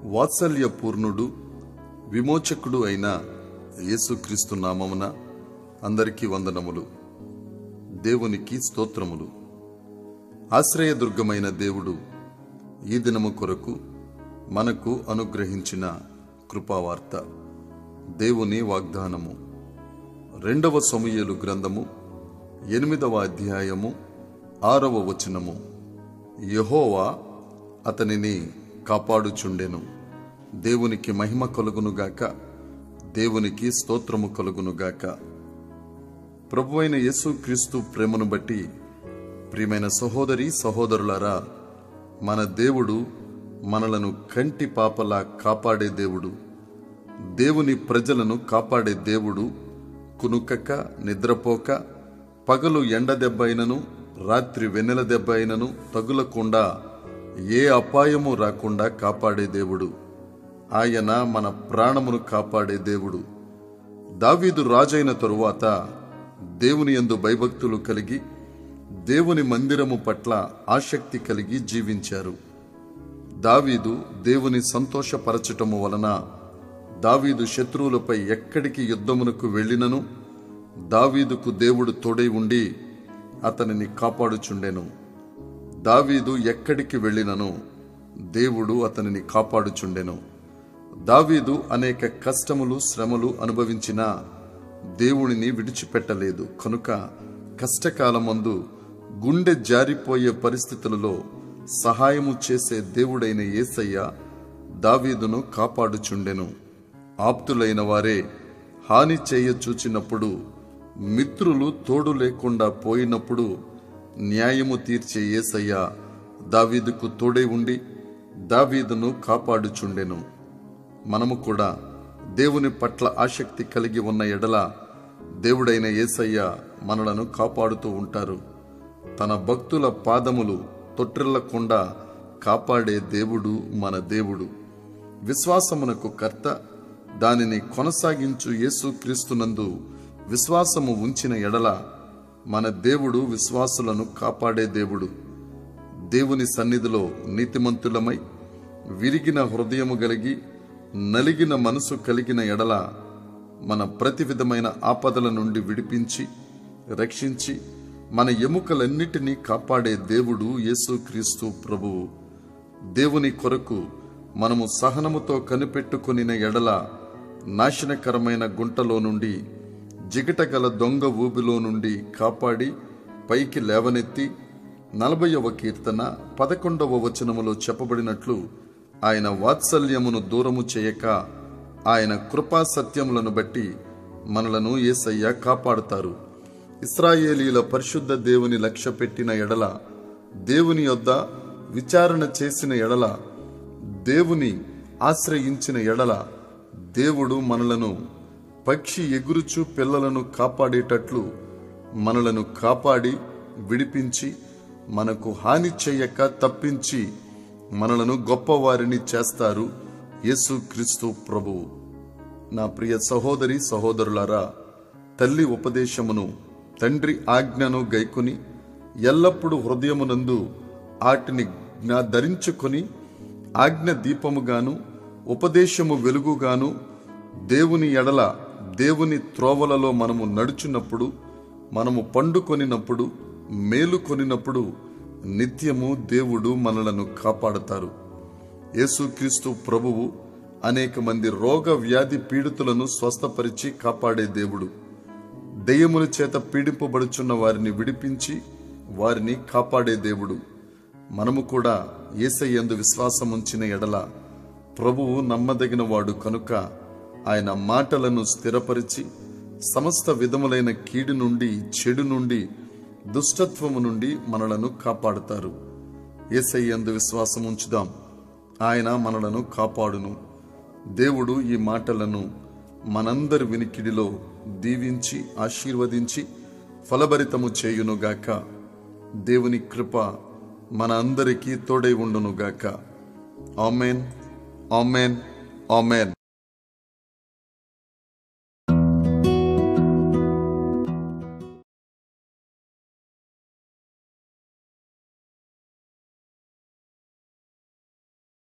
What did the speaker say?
వాత్సల్య పూర్ణుడు విమోచకుడు అయిన యేసుక్రీస్తు నామమున అందరికీ వందనములు దేవునికి స్తోత్రములు ఆశ్రయదుర్గమైన దేవుడు ఈ దినము కొరకు మనకు అనుగ్రహించిన కృపావార్త దేవుని వాగ్దానము రెండవ సమూయేలు గ్రంథము ఎనిమిదవ అధ్యాయము ఆరవ వచనము యహోవా అతనిని కాపాడుచుండెను దేవునికి మహిమ కలుగునుగాక దేవునికి స్తోత్రము కలుగునుగాక ప్రభు అయిన యేసుక్రీస్తు ప్రేమను బట్టి ప్రియమైన సహోదరి సహోదరులారా మన దేవుడు మనలను కంటి పాపలా కాపాడే దేవుడు దేవుని ప్రజలను కాపాడే దేవుడు కునుకక నిద్రపోక పగలు ఎండ దెబ్బ అయినను రాత్రి వెన్నెల దెబ్బ అయినను తగులకుండా ఏ అపాయము రాకుండా కాపాడే దేవుడు ఆయన మన ప్రాణమును కాపాడే దేవుడు దావీదు రాజైన తరువాత దేవుని యందు భయభక్తులు కలిగి దేవుని మందిరము పట్ల ఆసక్తి కలిగి జీవించారు దావీదు దేవుని సంతోషపరచటము వలన దావీదు శత్రువులపై ఎక్కడికి యుద్ధమునకు వెళ్ళినను దావీదుకు దేవుడు తోడై ఉండి అతనిని కాపాడుచుండెను దావీదు ఎక్కడికి వెళ్ళినను దేవుడు అతనిని కాపాడుచుండెను దావీదు అనేక కష్టములు శ్రమలు అనుభవించినా దేవునిని విడిచిపెట్టలేదు కనుక కష్టకాలమందు గుండె జారిపోయే పరిస్థితులలో సహాయము చేసే దేవుడైన యేసయ్య దావీదును కాపాడుచుండెను ఆప్తులైన వారే హాని చేయ చూచినప్పుడు మిత్రులు తోడు లేకుండా పోయినప్పుడు న్యాయము తీర్చే యేసయ్య దావీదుకు తోడై ఉండి దావీదును కాపాడుచుండెను మనము కూడా దేవుని పట్ల ఆసక్తి కలిగి ఉన్న ఎడల దేవుడైన యేసయ్య మనలను కాపాడుతూ ఉంటారు తన భక్తుల పాదములు తొట్టిల్లకుండా కాపాడే దేవుడు మన దేవుడు విశ్వాసమునకు కర్త దానిని కొనసాగించు యేసు క్రీస్తునందు విశ్వాసము ఉంచిన ఎడల మన దేవుడు విశ్వాసులను కాపాడే దేవుడు దేవుని సన్నిధిలో నీతిమంతులమై విరిగిన హృదయము కలిగి నలిగిన మనసు కలిగిన ఎడల మన ప్రతి విధమైన ఆపదల నుండి విడిపించి రక్షించి మన ఎముకలన్నిటినీ కాపాడే దేవుడు యేసుక్రీస్తు ప్రభువు దేవుని కొరకు మనము సహనముతో కనిపెట్టుకొనిన ఎడల నాశనకరమైన గుంటలో నుండి జిగటగల దొంగ ఊబిలో నుండి కాపాడి పైకి లేవనెత్తి నలభైవ కీర్తన పదకొండవ వచనములో చెప్పబడినట్లు ఆయన వాత్సల్యమును దూరము చేయక ఆయన కృపా సత్యములను బట్టి మనలను ఏసయ్య కాపాడుతారు ఇస్రాయేలీల పరిశుద్ధ దేవుని లక్ష్య పెట్టిన ఎడల దేవుని యొద్ద విచారణ చేసిన ఎడల దేవుని ఆశ్రయించిన ఎడల దేవుడు మనలను పక్షి ఎగురుచు పిల్లలను కాపాడేటట్లు మనలను కాపాడి విడిపించి మనకు హాని చేయక తప్పించి మనలను గొప్పవారిని చేస్తారు యేసుక్రీస్తు ప్రభువు నా ప్రియ సహోదరి సహోదరులారా తల్లి ఉపదేశమును తండ్రి ఆజ్ఞను గైకొని ఎల్లప్పుడూ హృదయమునందు ఆటిని జ్ఞా ధరించుకొని ఆజ్ఞ దీపముగాను ఉపదేశము వెలుగుగాను దేవుని ఎడల దేవుని త్రోవలలో మనము నడుచున్నప్పుడు మనము పండుకొనినప్పుడు మేలు కొనినప్పుడు నిత్యము దేవుడు మనలను కాపాడతారు యేసుక్రీస్తు ప్రభువు అనేక మంది రోగ వ్యాధి పీడితులను స్వస్థపరిచి కాపాడే దేవుడు దెయ్యముల చేత పీడింపబడుచున్న వారిని విడిపించి వారిని కాపాడే దేవుడు మనము కూడా ఏసయ్యందు విశ్వాసం ఉంచిన ఎడల ప్రభువు నమ్మదగిన వాడు కనుక ఆయన మాటలను స్థిరపరిచి సమస్త విధములైన కీడు నుండి చెడు నుండి దుష్టత్వము నుండి మనలను కాపాడుతారు ఏసయ్యందు విశ్వాసం ఉంచుదాం ఆయన మనలను కాపాడును దేవుడు ఈ మాటలను మనందరి వినికిడిలో దీవించి ఆశీర్వదించి ఫలభరితము చేయునుగాక దేవుని కృప మన అందరికీ తోడై ఉండునుగాక ఆమెన్ ఆమెన్ ఆమెన్